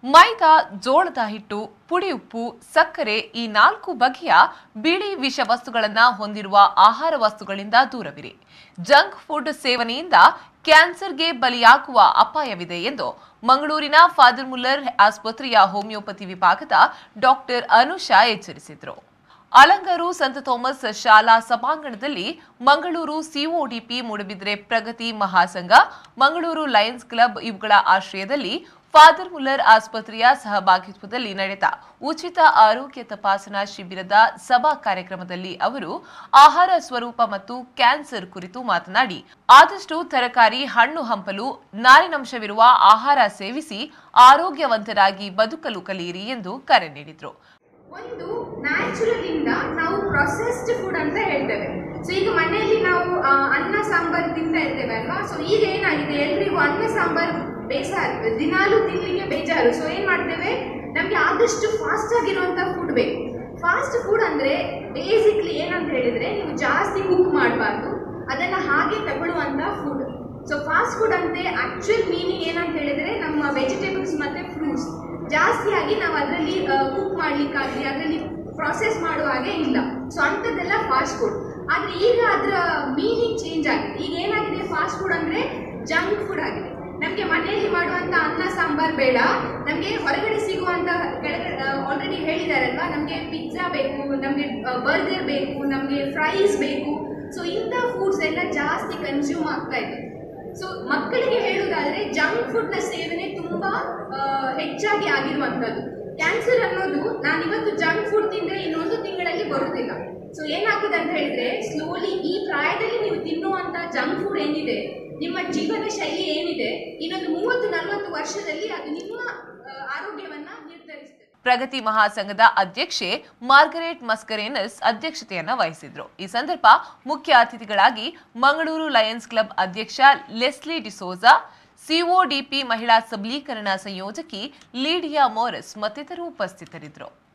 ಮೈದಾ ಜೋಳದ ಹಿಟ್ಟು ಪುಡಿ ಉಪ್ಪು ಸಕ್ಕರೆ ಈ ನಾಲ್ಕು ಬಗೆಯ ಬಿಳಿ ವಿಷ ವಸ್ತುಗಳನ್ನು ಹೊಂದಿರುವ ಆಹಾರ ವಸ್ತುಗಳಿಂದ ದೂರವಿರಿ ಜಂಕ್ ಫುಡ್ ಸೇವನೆಯಿಂದ ಕ್ಯಾನ್ಸರ್ಗೆ ಬಲಿಯಾಗುವ ಅಪಾಯವಿದೆ ಎಂದು ಮಂಗಳೂರಿನ ಫಾದರ್ ಮುಲ್ಲರ್ ಆಸ್ಪತ್ರೆಯ ಹೋಮಿಯೋಪತಿ ವಿಭಾಗದ ಡಾಕ್ಟರ್ ಅನುಷಾ ಎಚ್ಚರಿಸಿದರು ಅಲಂಗರು ಸಂತ ಥೋಮಸ್ ಶಾಲಾ ಸಭಾಂಗಣದಲ್ಲಿ Mangaluru CODP Moodbidri Pragathi Mahasangha Mangaluru Lions Club ಇವುಗಳ ಆಶ್ರಯದಲ್ಲಿ ಫಾದರ್ ಮುಲ್ಲರ್ ಆಸ್ಪತ್ರೆಯ ಸಹಭಾಗಿತ್ವದಲ್ಲಿ ನಡೆದ ಉಚಿತ ಆರೋಗ್ಯ ತಪಾಸಣಾ ಶಿಬಿರದ ಸಭಾ ಕಾರ್ಯಕ್ರಮದಲ್ಲಿ ಅವರು ಆಹಾರ ಸ್ವರೂಪ ಮತ್ತು ಕ್ಯಾನ್ಸರ್ ಕುರಿತು ಮಾತನಾಡಿ ಆದಷ್ಟು ತರಕಾರಿ ಹಣ್ಣು ಹಂಪಲು ನಾರಿನಂಶವಿರುವ ಆಹಾರ ಸೇವಿಸಿ ಆರೋಗ್ಯವಂತರಾಗಿ ಬದುಕಲು ಕಲಿಯಿರಿ ಎಂದು ಕರೆ ನೀಡಿದರು ಒಂದು ನ್ಯಾಚುರಲ್ ಇಂದ ನಾವು ಪ್ರೊಸೆಸ್ಡ್ ಫುಡ್ ಅಂತ ಹೇಳ್ತೇವೆ ಸೊ ಈಗ ಮನೆಯಲ್ಲಿ ನಾವು ಆ, ಅನ್ನ ಸಾಂಬಾರ್ ತಿಂತಾ ಇರ್ತೇವೆ ಅಲ್ವಾ ಸೊ ಈಗ ಏನಾಗಿದೆ ಎಲ್ರಿಗೂ ಅನ್ನ ಸಾಂಬಾರ್ ಬೇಸಾರು ದಿನಾಲೂ ತಿನ್ಲಿಕ್ಕೆ ಬೇಜಾರು ಸೊ ಏನ್ ಮಾಡ್ತೇವೆ ನಮ್ಗೆ ಆದಷ್ಟು ಫಾಸ್ಟ್ ಆಗಿರುವಂತ ಫುಡ್ ಬೇಕು ಫಾಸ್ಟ್ ಫುಡ್ ಅಂದ್ರೆ ಬೇಸಿಕ್ಲಿ ಏನಂತ ಹೇಳಿದ್ರೆ ನೀವು ಜಾಸ್ತಿ ಕುಕ್ ಮಾಡಬಾರ್ದು ಅದನ್ನ ಹಾಗೆ ತಗೊಳ್ಳುವಂತ ಫುಡ್ ಸೊ ಫಾಸ್ಟ್ ಫುಡ್ ಅಂತೆ ಆಕ್ಚುಯಲ್ ಮೀನಿಂಗ್ ಏನಂತ ಹೇಳಿದ್ರೆ ನಮ್ಮ ವೆಜಿಟೇಬಲ್ಸ್ ಮತ್ತೆ ಫ್ರೂಟ್ಸ್ ಜಾಸ್ತಿಯಾಗಿ ನಾವು ಅದರಲ್ಲಿ ಕುಕ್ ಮಾಡ್ಲಿಕ್ಕಾಗಲಿ ಅದರಲ್ಲಿ ಪ್ರಾಸೆಸ್ ಮಾಡುವ ಹಾಗೆ ಇಲ್ಲ ಸೊ ಅಂಥದ್ದೆಲ್ಲ ಫಾಸ್ಟ್ ಫುಡ್ ಆದ್ರೆ ಈಗ ಅದರ ಮೀನಿಂಗ್ ಚೇಂಜ್ ಆಗಿದೆ ಈಗ ಏನಾಗಿದೆ ಫಾಸ್ಟ್ ಫುಡ್ ಅಂದ್ರೆ ಜಂಕ್ ಫುಡ್ ಆಗಿದೆ ನಮಗೆ ಮನೆಯಲ್ಲಿ ಮಾಡುವಂತ ಅನ್ನ ಸಾಂಬಾರ್ ಬೇಡ ನಮಗೆ ಹೊರಗಡೆ ಸಿಗುವಂತ ಕೆಳಗಡೆ ಆಲ್ರೆಡಿ ಹೇಳಿದಾರಲ್ವಾ ನಮಗೆ ಪಿಜ್ಜಾ ಬೇಕು ನಮಗೆ ಬರ್ಗರ್ ಬೇಕು ನಮಗೆ ಫ್ರೈಸ್ ಬೇಕು ಸೊ ಇಂಥ ಫುಡ್ಸ್ ಎಲ್ಲ ಜಾಸ್ತಿ ಕನ್ಸ್ಯೂಮ್ ಆಗ್ತಾ ಇದೆ ಸೊ ಮಕ್ಕಳಿಗೆ ಹೇಳುವುದಾದ್ರೆ ಜಂಕ್ ಫುಡ್ ನ ಸೇವನೆ ತುಂಬಾ ಆ, ಹೆಚ್ಚಾಗಿ ಆಗಿರುವಂತದ್ದು ಕ್ಯಾನ್ಸರ್ ಅನ್ನೋದು ನಾನು ಇವತ್ತು ಜಂಕ್ ಫುಡ್ ತಿಂದ್ರೆ ಇನ್ನೊಂದು ತಿಂಗಳಲ್ಲಿ ಬರುವುದಿಲ್ಲ ಸೊ ಏನಾಗ್ತದೆ ಅಂತ ಹೇಳಿದ್ರೆ ಸ್ಲೋಲಿ ಈ ಪ್ರಾಯದಲ್ಲಿ ನೀವು ತಿನ್ನುವಂತ ಜಂಕ್ ಫುಡ್ ಏನಿದೆ ನಿಮ್ಮ ಜೀವನ ಶೈಲಿ ಏನಿದೆ ಇನ್ನೊಂದು ಮೂವತ್ತು ನಲವತ್ತು ವರ್ಷದಲ್ಲಿ ಅದು ನಿಮ್ಮ ಆ, ಆರೋಗ್ಯವನ್ನ ನಿರ್ಧರಿಸ್ತದೆ ಪ್ರಗತಿ ಮಹಾಸಂಘದ ಅಧ್ಯಕ್ಷೆ ಮಾರ್ಗರೇಟ್ ಮಸ್ಕರೇನಸ್ ಅಧ್ಯಕ್ಷತೆಯನ್ನ ವಹಿಸಿದ್ರು ಈ ಸಂದರ್ಭ ಮುಖ್ಯ ಅತಿಥಿಗಳಾಗಿ ಮಂಗಳೂರು ಲಯನ್ಸ್ ಕ್ಲಬ್ ಅಧ್ಯಕ್ಷ ಲೆಸ್ಲಿ ಡಿಸೋಜಾ ಸಿಒಡಿಪಿ ಮಹಿಳಾ ಸಬಲೀಕರಣ ಸಂಯೋಜಕಿ ಲೀಡಿಯಾ ಮೋರಿಸ್ ಮತ್ತಿತರರು ಉಪಸ್ಥಿತರಿದ್ದರು